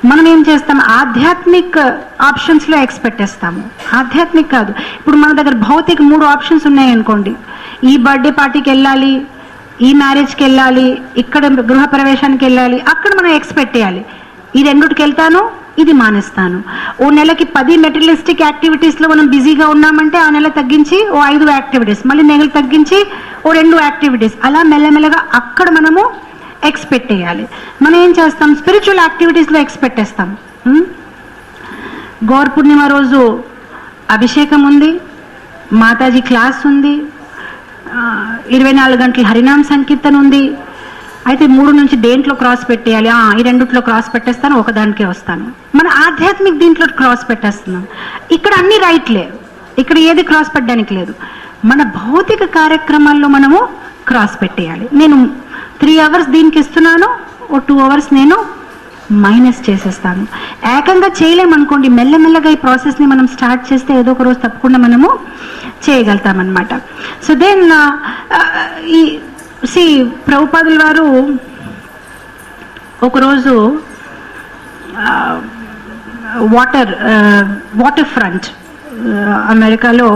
మనం ఏం చేస్తాం ఆధ్యాత్మిక్ ఆప్షన్స్ లో ఎక్స్ పెట్టేస్తాము ఆధ్యాత్మిక్ కాదు ఇప్పుడు మన దగ్గర భౌతిక మూడు ఆప్షన్స్ ఉన్నాయి అనుకోండి ఈ బర్త్డే పార్టీకి వెళ్ళాలి ఈ మ్యారేజ్కి వెళ్ళాలి ఇక్కడ గృహ ప్రవేశానికి వెళ్ళాలి అక్కడ మనం ఎక్స్ పెట్టేయాలి ఈ రెండుకి వెళ్తాను ఇది మానేస్తాను ఓ నెలకి పది మెటీరియలిస్టిక్ యాక్టివిటీస్ లో మనం బిజీగా ఉన్నామంటే ఆ నెల తగ్గించి ఓ ఐదు యాక్టివిటీస్ మళ్ళీ నెలలు తగ్గించి ఓ రెండు యాక్టివిటీస్ అలా మెల్లమెల్లగా అక్కడ మనము ఎక్స్ పెట్టేయాలి మనం ఏం చేస్తాం స్పిరిచువల్ యాక్టివిటీస్ లో ఎక్స్ పెట్టేస్తాం ఉం? గౌర్ పూర్ణిమ రోజు అభిషేకం ఉంది మాతాజీ క్లాస్ ఉంది ఆ, ఇరవై నాలుగు గంటల హరినామ సంకీర్తన ఉంది అయితే మూడు నుంచి దేంట్లో క్రాస్ పెట్టేయాలి ఆ, ఈ రెండిట్లో క్రాస్ పెట్టేస్తాను ఒకదానికే వస్తాను మన ఆధ్యాత్మిక దీంట్లో క్రాస్ పెట్టేస్తున్నాం ఇక్కడ అన్ని రైట్లే ఇక్కడ ఏది క్రాస్ పెట్టడానికి లేదు మన భౌతిక కార్యక్రమాల్లో మనము క్రాస్ పెట్టేయాలి నేను త్రీ అవర్స్ దీనికి ఇస్తున్నాను ఓ టూ అవర్స్ నేను మైనస్ చేసేస్తాను ఏకంగా చేయలేమనుకోండి మెల్లమెల్లగా ఈ ప్రాసెస్ని మనం స్టార్ట్ చేస్తే ఏదో ఒక రోజు తప్పకుండా మనము చేయగలుగుతామన్నమాట సో దెన్ ఈ సి ప్రభుపాదుల వారు ఒకరోజు వాటర్ వాటర్ ఫ్రంట్ అమెరికాలో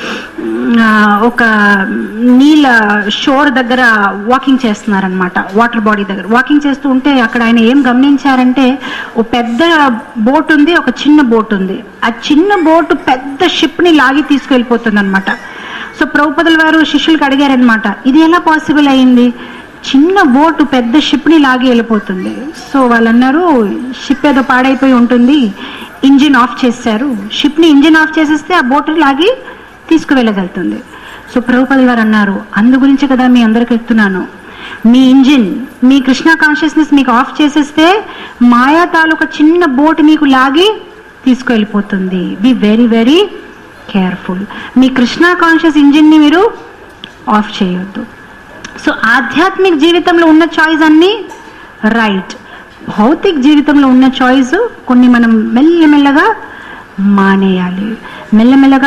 ఆ, ఒక నీళ్ళ షోర్ దగ్గర వాకింగ్ చేస్తున్నారనమాట వాటర్ బాడీ దగ్గర వాకింగ్ చేస్తూ ఉంటే అక్కడ ఆయన ఏం గమనించారంటే ఓ పెద్ద బోట్ ఉంది ఒక చిన్న బోట్ ఉంది ఆ చిన్న బోట్ పెద్ద షిప్ని లాగి తీసుకెళ్ళిపోతుంది అనమాట సో ప్రభుపదుల వారు శిష్యులకు అడిగారనమాట ఇది ఎలా పాసిబుల్ అయింది చిన్న బోటు పెద్ద షిప్ని లాగి వెళ్ళిపోతుంది సో వాళ్ళు అన్నారు షిప్ ఏదో పాడైపోయి ఉంటుంది ఇంజిన్ ఆఫ్ చేశారు షిప్ని ఇంజిన్ ఆఫ్ చేసేస్తే ఆ బోట్ లాగి తీసుకువెళ్ళగలుగుతుంది సో ప్రభుపదుల వారు అన్నారు అందు గురించి కదా మీ అందరికి చెప్తున్నాను మీ ఇంజిన్ మీ కృష్ణ కాన్షియస్నెస్ మీకు ఆఫ్ చేసేస్తే మాయా తాలూకా చిన్న బోట్ మీకు లాగి తీసుకువెళ్ళిపోతుంది బి వెరీ వెరీ కేర్ఫుల్ మీ కృష్ణ కాన్షియస్ ఇంజిన్ని మీరు ఆఫ్ చేయొద్దు సో ఆధ్యాత్మిక జీవితంలో ఉన్న చాయిస్ అన్నీ రైట్ భౌతిక జీవితంలో ఉన్న చాయిస్ కొన్ని మనం మెల్లమెల్లగా మానేయాలి మెల్లమెల్లగా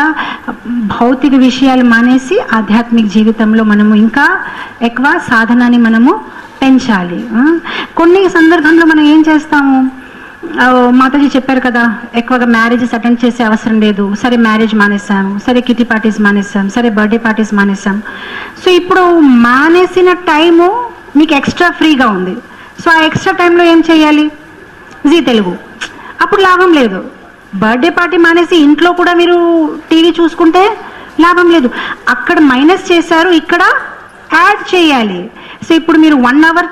భౌతిక విషయాలు మానేసి ఆధ్యాత్మిక జీవితంలో మనము ఇంకా ఎక్కువ సాధనాన్ని మనము పెంచాలి ఆ? కొన్ని సందర్భంలో మనం ఏం చేస్తాము ఆ, మాతాజీ చెప్పారు కదా ఎక్కువగా మ్యారేజెస్ అటెండ్ చేసే అవసరం లేదు సరే మ్యారేజ్ మానేసాం సరే కిటీ పార్టీస్ మానేసాం సరే బర్త్డే పార్టీస్ మానేసాం సో ఇప్పుడు మానేసిన టైము మీకు ఎక్స్ట్రా ఫ్రీగా ఉంది సో ఆ ఎక్స్ట్రా టైంలో ఏం చేయాలి జీ తెలుగు అప్పుడు లాభం లేదు బర్త్డే పార్టీ మానేసి ఇంట్లో కూడా మీరు టీవీ చూసుకుంటే లాభం లేదు అక్కడ మైనస్ చేశారు ఇక్కడ యాడ్ చేయాలి సో ఇప్పుడు మీరు వన్ అవర్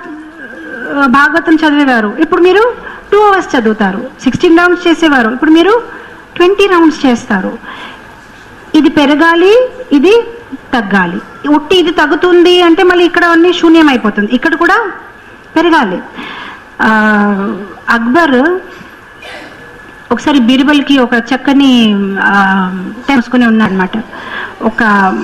భాగవతం చదివేవారు ఇప్పుడు మీరు టూ అవర్స్ చదువుతారు సిక్స్టీన్ రౌండ్స్ చేసేవారు ఇప్పుడు మీరు ట్వంటీ రౌండ్స్ చేస్తారు ఇది పెరగాలి ఇది తగ్గాలి ఉట్టి ఇది తగ్గుతుంది అంటే మళ్ళీ ఇక్కడ అన్ని శూన్యం అయిపోతుంది ఇక్కడ కూడా పెరగాలి ఆ, అక్బర్ ఒకసారి బీర్బల్కి ఒక చక్కని తెలుసుకుని ఉన్నాడనమాట ఒక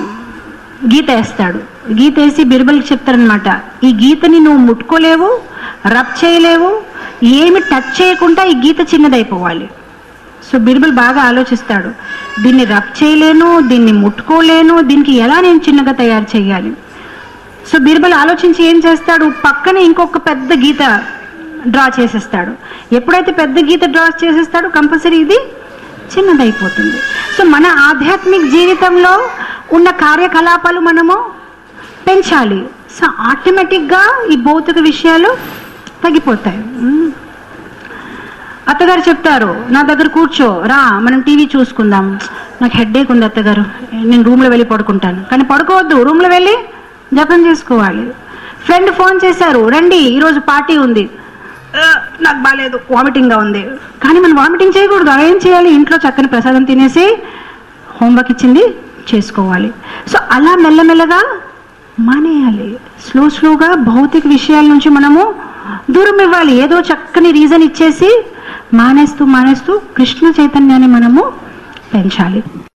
గీత వేస్తాడు గీత వేసి బీర్బల్కి చెప్తారనమాట ఈ గీతని నువ్వు ముట్టుకోలేవు రబ్ చేయలేవు ఏమి టచ్ చేయకుండా ఈ గీత చిన్నదైపోవాలి సో బీర్బల్ బాగా ఆలోచిస్తాడు దీన్ని రబ్ చేయలేను దీన్ని ముట్టుకోలేను దీనికి ఎలా నేను చిన్నగా తయారు చేయాలి సో బీర్బల్ ఆలోచించి ఏం చేస్తాడు పక్కనే ఇంకొక పెద్ద గీత డ్రా చేసేస్తాడు ఎప్పుడైతే పెద్ద గీత డ్రా చేసేస్తాడో కంపల్సరీ ఇది చిన్నదైపోతుంది సో మన ఆధ్యాత్మిక జీవితంలో ఉన్న కార్యకలాపాలు మనము పెంచాలి సో ఆటోమేటిక్గా ఈ భౌతిక విషయాలు తగ్గిపోతాయి ఉమ్. అత్తగారు చెప్తారు నా దగ్గర కూర్చో రా మనం టీవీ చూసుకుందాం నాకు హెడ్ఏక్ ఉంది అత్తగారు నేను రూమ్లో వెళ్ళి పడుకుంటాను కానీ పడుకోవద్దు రూమ్లో వెళ్ళి జపం చేసుకోవాలి ఫ్రెండ్ ఫోన్ చేశారు రండి ఈరోజు పార్టీ ఉంది "ఆ, నాకు బాగాలేదు వామిటింగ్గా ఉంది కానీ మనం వామిటింగ్ చేయకూడదు ఏం చేయాలి ఇంట్లో చక్కని ప్రసాదం తినేసి హోంవర్క్ ఇచ్చింది చేసుకోవాలి సో అలా మెల్లమెల్లగా మానేయాలి స్లో స్లోగా భౌతిక విషయాల నుంచి మనము దూరం ఇవ్వాలి ఏదో చక్కని రీజన్ ఇచ్చేసి మానేస్తూ మానేస్తూ కృష్ణ చైతన్యాన్ని మనము పెంచాలి